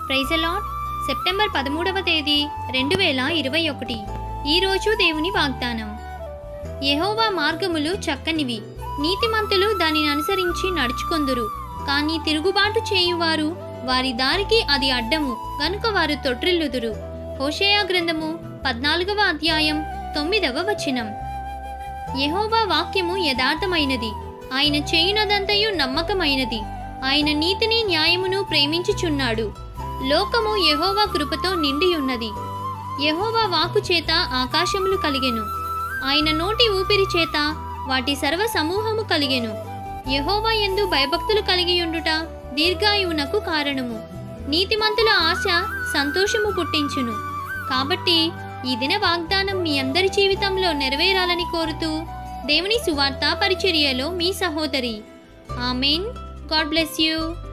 ప్రైజలాట్ September పదమూడవ తేదీ రెండు వేల ఇరవై ఒకటి ఈరోజు దేవుని వాగ్దానం యెహోవా మార్గములు చక్కనివి నీతిమంతులు దానిని అనుసరించి నడుచుకొందురు కానీ తిరుగుబాటు చేయువారు వారి దారికి అది అడ్డము గనుక వారు తొట్రిల్లుదురు హోషేయ గ్రంథము పద్నాలుగవ అధ్యాయం తొమ్మిదవ వచనం యెహోవా వాక్యము యథార్థమైనది ఆయన చేయునదంతయు నమ్మకమైనది ఆయన నీతిని న్యాయమును ప్రేమించుచున్నాడు లోకము యెహోవా కృపతో నిండి ఉన్నది యెహోవా వాక్కు చేత ఆకాశములు కలిగెను ఆయన నోటి ఊపిరి చేత వాటి సర్వ సమూహము కలిగెను యెహోవా యందు భయభక్తులు కలిగియుండుట దీర్ఘాయువునకు కారణము నీతిమంతుల ఆశ సంతోషము పుట్టించును కాబట్టి ఈ దిన వాగ్దానం మీ అందరి జీవితంలో నెరవేరాలని కోరుతూ దేవుని సువార్త పరిచర్యలో మీ సహోదరి ఆమెన్ గాడ్ బ్లెస్ యూ